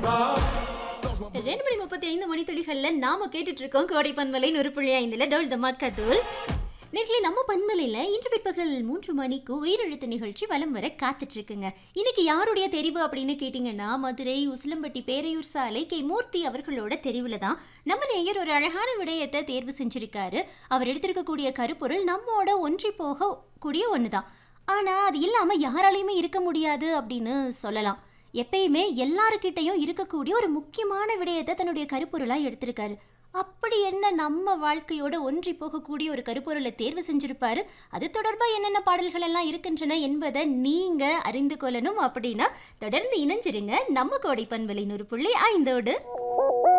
ரெண்டு மணி முப்பத்தி ஐந்து மணி துளிகள்ல நாம கேட்டுட்டு இருக்கோம் கோடை பன்மலை நூறு புள்ளி ஐந்துல டோல் த மக்கதூல் நேற்று நம்ம பன்மலையில இன்று பிற்பகல் மூன்று மணிக்கு உயிரெழுத்து நிகழ்ச்சி வலம் வர காத்துட்டு இருக்குங்க இன்னைக்கு யாருடைய தெரிவு அப்படின்னு கேட்டிங்கன்னா மதுரை உசிலம்பட்டி பேரையூர் சாலை கே மூர்த்தி அவர்களோட தெரிவுல தான் நம்ம நேயர் ஒரு அழகான விடயத்தை தேர்வு செஞ்சிருக்காரு அவர் எடுத்திருக்கக்கூடிய கருப்பொருள் நம்மோட ஒன்றி போக கூடிய ஒண்ணுதான் ஆனா அது இல்லாம யாராலையுமே இருக்க முடியாது அப்படின்னு சொல்லலாம் எப்பயுமே எல்லாருக்கிட்டையும் இருக்கக்கூடிய ஒரு முக்கியமான விடயத்தை தன்னுடைய கருப்பொருளா எடுத்திருக்காரு அப்படி என்ன நம்ம வாழ்க்கையோட ஒன்றி போகக்கூடிய ஒரு கருப்பொருளை தேர்வு செஞ்சிருப்பாரு அது தொடர்பா என்னென்ன பாடல்கள் எல்லாம் இருக்கின்றன என்பதை நீங்க அறிந்து கொள்ளணும் அப்படின்னா தொடர்ந்து இணைஞ்சிருங்க நம்ம கோடை பண்பலை நூறு புள்ளி ஐந்தோடு